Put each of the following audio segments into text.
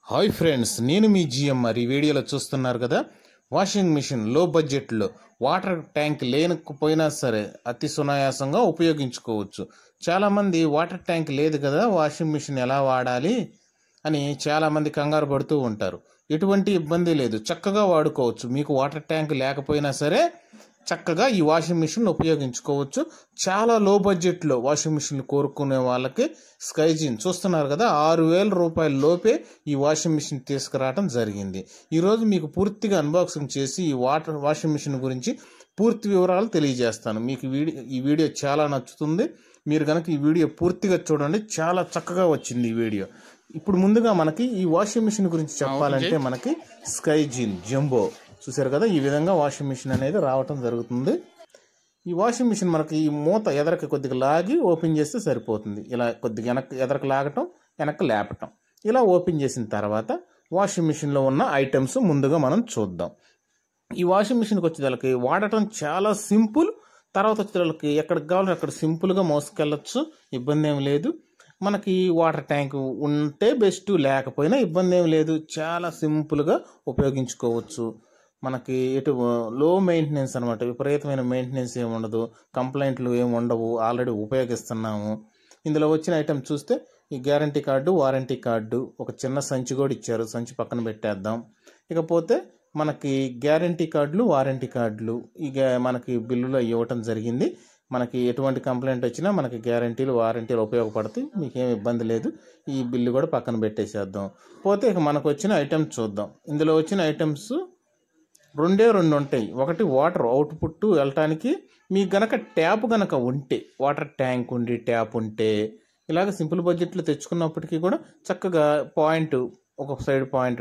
hi friends నేను మీ GMR ఈ వీడియోలో చూస్తున్నారు కదా వాషింగ్ మిషన్ లో బడ్జెట్లో వాటర్ ట్యాంక్ లేనకపోయినా సరే అతి సునాయాసంగా ఉపయోగించుకోవచ్చు చాలామంది వాటర్ ట్యాంక్ లేదు కదా వాషింగ్ మిషన్ ఎలా వాడాలి అని చాలామంది కంగారు పడుతూ ఉంటారు ఎటువంటి ఇబ్బంది లేదు చక్కగా వాడుకోవచ్చు మీకు వాటర్ ట్యాంక్ లేకపోయినా సరే చక్కగా ఈ వాషింగ్ మిషన్ ఉపయోగించుకోవచ్చు చాలా లో బడ్జెట్లో వాషింగ్ మిషన్ కోరుకునే వాళ్ళకి స్కైజిన్ చూస్తున్నారు కదా ఆరు వేల రూపాయల లోపే ఈ వాషింగ్ మిషన్ తీసుకురావడం జరిగింది ఈరోజు మీకు పూర్తిగా అన్బాక్సింగ్ చేసి ఈ వాటర్ వాషింగ్ మిషన్ గురించి పూర్తి వివరాలు తెలియజేస్తాను మీకు ఈ వీడియో ఈ వీడియో చాలా నచ్చుతుంది మీరు కనుక ఈ వీడియో పూర్తిగా చూడండి చాలా చక్కగా వచ్చింది ఈ వీడియో ఇప్పుడు ముందుగా మనకి ఈ వాషింగ్ మిషన్ గురించి చెప్పాలంటే మనకి స్కైజిన్ జంబో చూసారు కదా ఈ విధంగా వాషింగ్ మిషన్ అనేది రావటం జరుగుతుంది ఈ వాషింగ్ మిషన్ మనకి ఈ మూత ఎదరకి కొద్దిగా లాగి ఓపెన్ చేస్తే సరిపోతుంది ఇలా కొద్దిగా వెనక్కి ఎదరకు లాగటం వెనక్కి లేపటం ఇలా ఓపెన్ చేసిన తర్వాత వాషింగ్ మిషన్లో ఉన్న ఐటమ్స్ ముందుగా మనం చూద్దాం ఈ వాషింగ్ మిషన్కి వచ్చేదానికి వాడటం చాలా సింపుల్ తర్వాత వచ్చేదానికి ఎక్కడికి కావాలో అక్కడ సింపుల్గా మోసుకెళ్ళచ్చు ఇబ్బంది ఏం లేదు మనకి వాటర్ ట్యాంక్ ఉంటే బెస్ట్ లేకపోయినా ఇబ్బంది ఏం లేదు చాలా సింపుల్గా ఉపయోగించుకోవచ్చు మనకి ఎటు లో మెయింటెనెన్స్ అనమాట విపరీతమైన మెయింటెనెన్స్ ఏమి ఉండదు కంప్లైంట్లు ఏమి ఉండవు ఆల్రెడీ ఉపయోగిస్తున్నాము ఇందులో వచ్చిన ఐటమ్ చూస్తే ఈ గ్యారంటీ కార్డు వారంటీ కార్డు ఒక చిన్న సంచి కూడా ఇచ్చారు సంచి పక్కన పెట్టేద్దాం ఇకపోతే మనకి గ్యారంటీ కార్డులు వారంటీ కార్డులు ఇక మనకి బిల్లులో ఇవ్వటం జరిగింది మనకి ఎటువంటి కంప్లైంట్ వచ్చినా మనకి గ్యారంటీలు వారంటీలు ఉపయోగపడతాయి మీకేం ఇబ్బంది లేదు ఈ బిల్లు కూడా పక్కన పెట్టేసేద్దాం పోతే ఇక మనకు వచ్చిన ఐటమ్స్ చూద్దాం ఇందులో వచ్చిన ఐటమ్స్ రెండే రెండు ఉంటాయి ఒకటి వాటర్ అవుట్పుట్ వెళ్ళటానికి మీకు గనక ట్యాప్ గనక ఉంటే వాటర్ ట్యాంక్ ఉండి ట్యాప్ ఉంటే ఇలాగ సింపుల్ బడ్జెట్లో తెచ్చుకున్నప్పటికీ కూడా చక్కగా పాయింట్ ఒక సైడ్ పాయింట్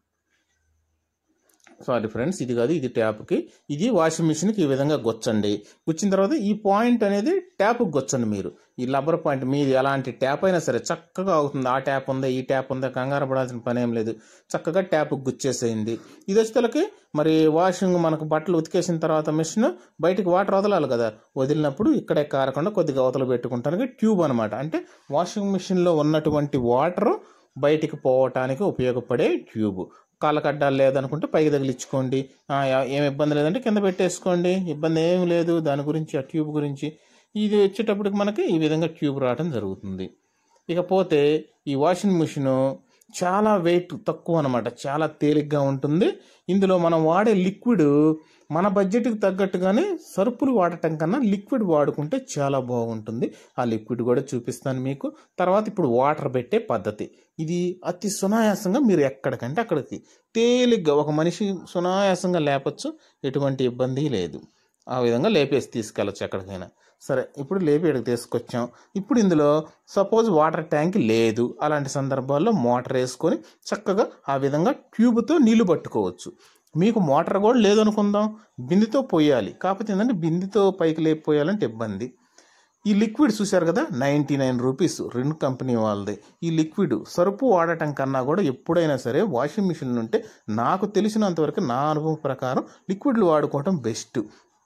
సారీ ఫ్రెండ్స్ ఇది కాదు ఇది ట్యాప్కి ఇది వాషింగ్ మిషన్కి ఈ విధంగా గొచ్చండి గుచ్చిన తర్వాత ఈ పాయింట్ అనేది ట్యాప్కి గొచ్చండి మీరు ఈ లబ్బర్ పాయింట్ మీది ఎలాంటి ట్యాప్ అయినా సరే చక్కగా అవుతుంది ఆ ట్యాప్ ఉందా ఈ ట్యాప్ ఉందా కంగారు పడాల్సిన పని ఏం లేదు చక్కగా ట్యాప్కి గుచ్చేసేయండి ఇది వచ్చేతలకి మరి వాషింగ్ మనకు బట్టలు ఉతికేసిన తర్వాత మిషన్ బయటికి వాటర్ వదలాలి కదా వదిలినప్పుడు ఇక్కడే కారకుండా కొద్దిగా అవతల పెట్టుకుంటానికి ట్యూబ్ అనమాట అంటే వాషింగ్ మిషన్లో ఉన్నటువంటి వాటర్ బయటికి పోవటానికి ఉపయోగపడే ట్యూబ్ కాళ్ళకడ్డాలు లేదనుకుంటే పైకి తగిలించుకోండి ఆ, ఏం ఇబ్బంది లేదంటే కింద పెట్టేసుకోండి ఇబ్బంది ఏం లేదు దాని గురించి ఆ ట్యూబ్ గురించి ఇది వచ్చేటప్పటికి మనకి ఈ విధంగా ట్యూబ్ రావడం జరుగుతుంది ఇకపోతే ఈ వాషింగ్ మిషన్ చాలా వెయిట్ తక్కువ అనమాట చాలా తేలిగ్గా ఉంటుంది ఇందులో మనం వాడే లిక్విడ్ మన బడ్జెట్కి తగ్గట్టుగానే సరుపులు వాడటం కన్నా లిక్విడ్ వాడుకుంటే చాలా బాగుంటుంది ఆ లిక్విడ్ కూడా చూపిస్తాను మీకు తర్వాత ఇప్పుడు వాటర్ పెట్టే పద్ధతి ఇది అతి సునాయాసంగా మీరు ఎక్కడికంటే అక్కడికి తేలిగ్గా ఒక మనిషి సునాయాసంగా లేపచ్చు ఎటువంటి ఇబ్బంది లేదు ఆ విధంగా లేపేసి తీసుకెళ్ళచ్చు ఎక్కడికైనా సరే ఇప్పుడు లేపి ఇక్కడికి తీసుకొచ్చాం ఇప్పుడు ఇందులో సపోజ్ వాటర్ ట్యాంక్ లేదు అలాంటి సందర్భాల్లో మోటార్ వేసుకొని చక్కగా ఆ విధంగా ట్యూబ్తో నీళ్లు పట్టుకోవచ్చు మీకు మోటార్ కూడా లేదనుకుందాం బిందెతో పోయాలి కాకపోతే ఏంటంటే బిందెతో పైకి లేపిపోయాలంటే ఇబ్బంది ఈ లిక్విడ్ చూశారు కదా నైంటీ నైన్ రూపీస్ రెండు కంపెనీ వాళ్ళది ఈ లిక్విడ్ సరుపు వాడటం కన్నా కూడా ఎప్పుడైనా సరే వాషింగ్ మిషన్ ఉంటే నాకు తెలిసినంతవరకు నా అనుభవం ప్రకారం లిక్విడ్లు వాడుకోవటం బెస్ట్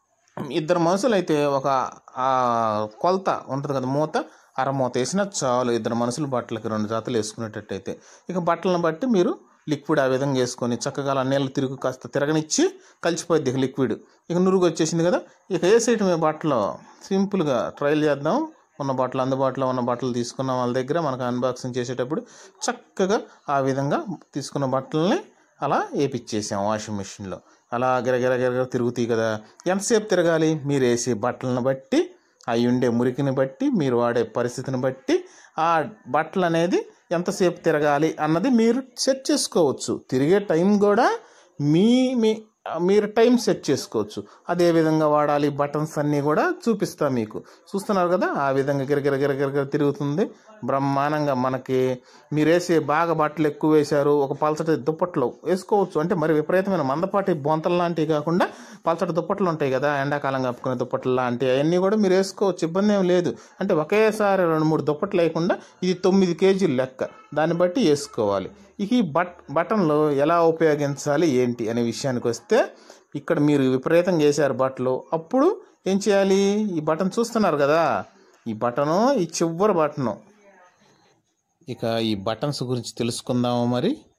ఇద్దరు మనుషులు అయితే ఒక ఆ, కొలత ఉంటుంది కదా మూత అర మూత వేసినా చాలు ఇద్దరు మనుషులు బట్టలకి రెండు జాతలు వేసుకునేటట్టయితే ఇక బట్టలను బట్టి మీరు లిక్విడ్ ఆ విధంగా వేసుకొని చక్కగా అలా నీళ్ళు తిరుగు కాస్త తిరగనిచ్చి కలిసిపోద్ది ఇక లిక్విడ్ ఇక నురుగు వచ్చేసింది కదా ఇక వేసేయటమే బట్టలు సింపుల్గా ట్రయల్ చేద్దాం ఉన్న బట్టలు అందుబాటులో ఉన్న బట్టలు తీసుకున్న వాళ్ళ దగ్గర మనకు అన్బాక్సింగ్ చేసేటప్పుడు చక్కగా ఆ విధంగా తీసుకున్న బట్టలని అలా వేపిచ్చేసాం వాషింగ్ మిషన్లో అలా గిరగిర గిరగిర తిరుగుతాయి కదా ఎంతసేపు తిరగాలి మీరు వేసే బట్టలను బట్టి అవి ఉండే మురికిని బట్టి మీరు వాడే పరిస్థితిని బట్టి ఆ బట్టలు అనేది ఎంతసేపు తిరగాలి అన్నది మీరు సెట్ చేసుకోవచ్చు తిరిగే టైం కూడా మీ మీ మీరు టైం సెట్ చేసుకోవచ్చు అదే విధంగా వాడాలి బటన్స్ అన్నీ కూడా చూపిస్తా మీకు చూస్తున్నారు కదా ఆ విధంగా గిరగిర గిరగిర తిరుగుతుంది బ్రహ్మాండంగా మనకి మీరు వేసే బాగా బట్టలు ఎక్కువ వేశారు ఒక పలచటి దుప్పట్లు వేసుకోవచ్చు అంటే మరి విపరీతమైన మందపాటి బొంతలు లాంటివి కాకుండా పలచటి దుప్పట్లు ఉంటాయి కదా ఎండాకాలం కప్పుకునే దుప్పట్లు లాంటివి అవన్నీ కూడా మీరు వేసుకోవచ్చు ఇబ్బంది ఏం లేదు అంటే ఒకేసారి రెండు మూడు దుప్పట్లు వేయకుండా ఇది తొమ్మిది కేజీలు లెక్క దాన్ని బట్టి వేసుకోవాలి ఇక ఈ బట్ బటన్లు ఎలా ఉపయోగించాలి ఏంటి అనే విషయానికి వస్తే ఇక్కడ మీరు విపరీతంగా వేసారు బట్టలు అప్పుడు ఏం చేయాలి ఈ బటన్ చూస్తున్నారు కదా ఈ బటను ఈ చివరి బటను ఇక ఈ బటన్స్ గురించి తెలుసుకుందాము మరి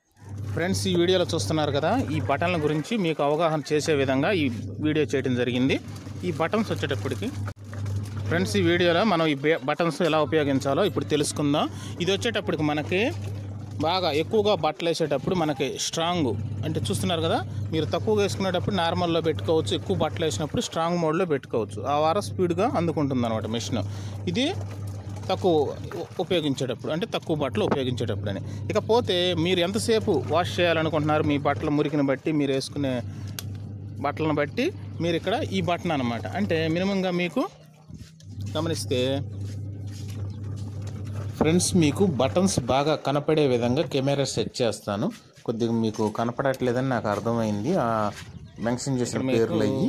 ఫ్రెండ్స్ ఈ వీడియోలో చూస్తున్నారు కదా ఈ బటన్ల గురించి మీకు అవగాహన చేసే విధంగా ఈ వీడియో చేయడం జరిగింది ఈ బటన్స్ వచ్చేటప్పటికి ఫ్రెండ్స్ ఈ వీడియోలో మనం ఈ బే- బటన్స్ ఎలా ఉపయోగించాలో ఇప్పుడు తెలుసుకుందాం ఇది వచ్చేటప్పటికి మనకి బాగా ఎక్కువగా బట్టలు వేసేటప్పుడు మనకి స్ట్రాంగ్ అంటే చూస్తున్నారు కదా మీరు తక్కువగా వేసుకునేటప్పుడు నార్మల్లో పెట్టుకోవచ్చు ఎక్కువ బట్టలు వేసినప్పుడు స్ట్రాంగ్ మోడ్లో పెట్టుకోవచ్చు ఆ వారం స్పీడ్గా అందుకుంటుంది అనమాట మిషన్ ఇది తక్కువ ఉ- ఉపయోగించేటప్పుడు అంటే తక్కువ బట్టలు ఉపయోగించేటప్పుడు అని ఇకపోతే మీరు ఎంతసేపు వాష్ చేయాలనుకుంటున్నారు మీ బట్టల మురికిని బట్టి మీరు వేసుకునే బట్టలను బట్టి మీరు ఇక్కడ ఈ బటన్ అనమాట అంటే మినిమంగా మీకు గమనిస్తే ఫ్రెండ్స్ మీకు బటన్స్ బాగా కనపడే విధంగా కెమెరా సెట్ చేస్తాను కొద్దిగా మీకు కనపడట్లేదని నాకు అర్థమైంది ఆ మెన్షన్ చేసిన పేర్లు అయ్యి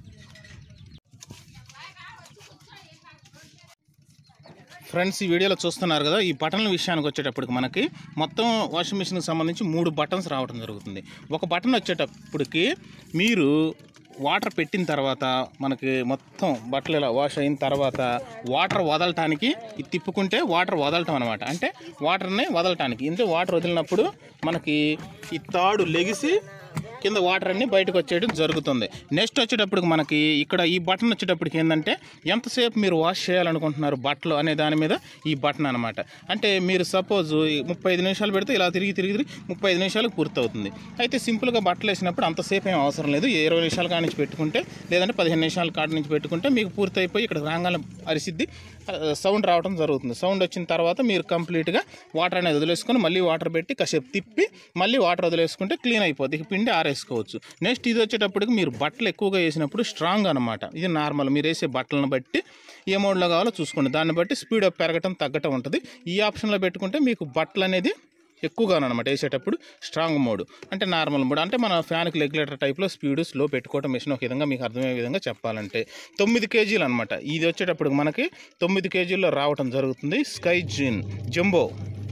ఫ్రెండ్స్ ఈ వీడియోలో చూస్తున్నారు కదా ఈ బటన్ల విషయానికి వచ్చేటప్పటికి మనకి మొత్తం వాషింగ్ మిషన్కి సంబంధించి మూడు బటన్స్ రావడం జరుగుతుంది ఒక బటన్ వచ్చేటప్పటికి మీరు వాటర్ పెట్టిన తర్వాత మనకి మొత్తం బట్టలు ఇలా వాష్ అయిన తర్వాత వాటర్ వదలటానికి ఇది తిప్పుకుంటే వాటర్ వదలటం అనమాట అంటే వాటర్ని వదలటానికి అంటే వాటర్ వదిలినప్పుడు మనకి ఈ తాడు లెగిసి కింద వాటర్ అన్ని బయటకు వచ్చేయడం జరుగుతుంది నెక్స్ట్ వచ్చేటప్పటికి మనకి ఇక్కడ ఈ బటన్ వచ్చేటప్పటికి ఏంటంటే ఎంతసేపు మీరు వాష్ చేయాలనుకుంటున్నారు బట్టలు అనే దాని మీద ఈ బటన్ అనమాట అంటే మీరు సపోజ్ ముప్పై ఐదు నిమిషాలు పెడితే ఇలా తిరిగి తిరిగి తిరిగి ముప్పై ఐదు నిమిషాలకు పూర్తవుతుంది అయితే సింపుల్గా బట్టలు వేసినప్పుడు అంతసేపు ఏం అవసరం లేదు ఇరవై నిమిషాల కాడ నుంచి పెట్టుకుంటే లేదంటే పదిహేను నిమిషాల కాడ నుంచి పెట్టుకుంటే మీకు పూర్తయిపోయి ఇక్కడ రాగానే అరిసిద్ది సౌండ్ రావడం జరుగుతుంది సౌండ్ వచ్చిన తర్వాత మీరు కంప్లీట్గా వాటర్ అనేది వదిలేసుకొని మళ్ళీ వాటర్ పెట్టి కాసేపు తిప్పి మళ్ళీ వాటర్ వదిలేసుకుంటే క్లీన్ అయిపోద్ది ఇక పిండి ఆరేసుకోవచ్చు నెక్స్ట్ ఇది వచ్చేటప్పటికి మీరు బట్టలు ఎక్కువగా వేసినప్పుడు స్ట్రాంగ్ అనమాట ఇది నార్మల్ మీరు వేసే బట్టలను బట్టి ఏ మోడ్లో కావాలో చూసుకోండి దాన్ని బట్టి స్పీడ్ పెరగటం తగ్గటం ఉంటుంది ఈ ఆప్షన్లో పెట్టుకుంటే మీకు బట్టలు అనేది ఎక్కువగా అనమాట వేసేటప్పుడు స్ట్రాంగ్ మోడ్ అంటే నార్మల్ మోడ్ అంటే మన ఫ్యాన్కి రెగ్యులేటర్ టైప్లో స్పీడ్ స్లో పెట్టుకోవడం మిషన్ ఒక విధంగా మీకు అర్థమయ్యే విధంగా చెప్పాలంటే తొమ్మిది కేజీలు అనమాట ఇది వచ్చేటప్పుడు మనకి తొమ్మిది కేజీల్లో రావటం జరుగుతుంది Sky Jin Jumbo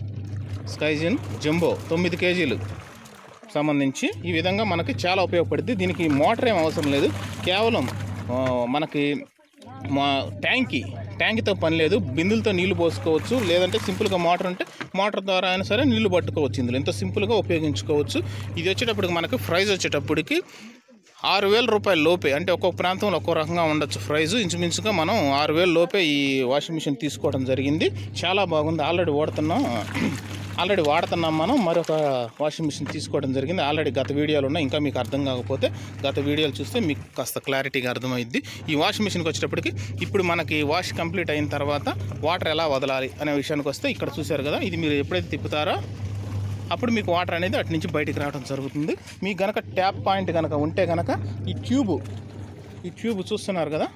Sky Jin Jumbo తొమ్మిది కేజీలు సంబంధించి ఈ విధంగా మనకి చాలా ఉపయోగపడుద్ది దీనికి మోటార్ ఏం అవసరం లేదు కేవలం ఆ, మనకి మా ట్యాంకీ ట్యాంకీతో పని లేదు బిందులతో నీళ్లు పోసుకోవచ్చు లేదంటే సింపుల్గా మోటార్ ఉంటే మోటార్ ద్వారా అయినా సరే నీళ్లు పట్టుకోవచ్చు ఇందులో ఎంతో సింపుల్గా ఉపయోగించుకోవచ్చు ఇది వచ్చేటప్పటికి మనకి ప్రైస్ వచ్చేటప్పటికి ఆరు వేల రూపాయల లోపే అంటే ఒక్కొక్క ప్రాంతంలో ఒక్కో రకంగా ఉండొచ్చు ప్రైస్ ఇంచుమించుగా మనం ఆరు వేల లోపే ఈ వాషింగ్ మిషన్ తీసుకోవడం జరిగింది చాలా బాగుంది ఆల్రెడీ వాడుతున్నాం ఆల్రెడీ వాడుతున్నాం మనం మరొక వాషింగ్ మిషన్ తీసుకోవడం జరిగింది ఆల్రెడీ గత వీడియోలు ఉన్నాయి ఇంకా మీకు అర్థం కాకపోతే గత వీడియోలు చూస్తే మీకు కాస్త క్లారిటీగా అర్థమైద్ది ఈ వాషింగ్ మిషన్కి వచ్చేటప్పటికి ఇప్పుడు మనకి వాష్ కంప్లీట్ అయిన తర్వాత వాటర్ ఎలా వదలాలి అనే విషయానికి వస్తే ఇక్కడ చూశారు కదా ఇది మీరు ఎప్పుడైతే తిప్పుతారో అప్పుడు మీకు వాటర్ అనేది అటు నుంచి బయటికి రావడం జరుగుతుంది మీకు గనక ట్యాప్ పాయింట్ కనుక ఉంటే కనుక ఈ ట్యూబ్ ఈ ట్యూబ్ చూస్తున్నారు కదా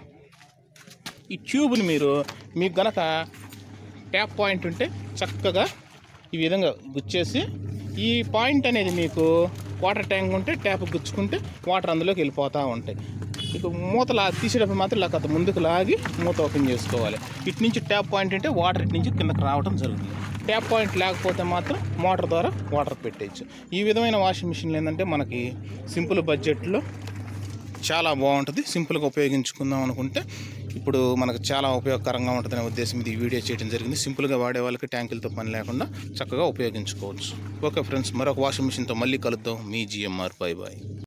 ఈ ట్యూబ్ని మీరు మీకు గనక ట్యాప్ పాయింట్ ఉంటే చక్కగా ఈ విధంగా గుచ్చేసి ఈ పాయింట్ అనేది మీకు వాటర్ ట్యాంక్ ఉంటే ట్యాప్ గుచ్చుకుంటే వాటర్ అందులోకి వెళ్ళిపోతూ ఉంటాయి ఇక మూత లా తీసేటప్పుడు మాత్రం ఇలా కథ ముందుకు లాగి మూత ఓపెన్ చేసుకోవాలి ఇటు నుంచి ట్యాప్ పాయింట్ ఉంటే వాటర్ ఇటు నుంచి కిందకి రావడం జరుగుతుంది ట్యాప్ పాయింట్ లేకపోతే మాత్రం మోటార్ ద్వారా వాటర్ పెట్టేయచ్చు ఈ విధమైన వాషింగ్ మిషన్లు ఏంటంటే మనకి సింపుల్ బడ్జెట్లో చాలా బాగుంటుంది సింపుల్గా ఉపయోగించుకుందాం అనుకుంటే ఇప్పుడు మనకు చాలా ఉపయోగకరంగా ఉంటుందనే ఉద్దేశం ఇది ఈ వీడియో చేయడం జరిగింది సింపుల్గా వాడే వాళ్ళకి ట్యాంకులతో పని లేకుండా చక్కగా ఉపయోగించుకోవచ్చు ఓకే ఫ్రెండ్స్ మరొక వాషింగ్ మిషన్తో మళ్ళీ కలుద్దాం మీ జిఎంఆర్ బై బాయ్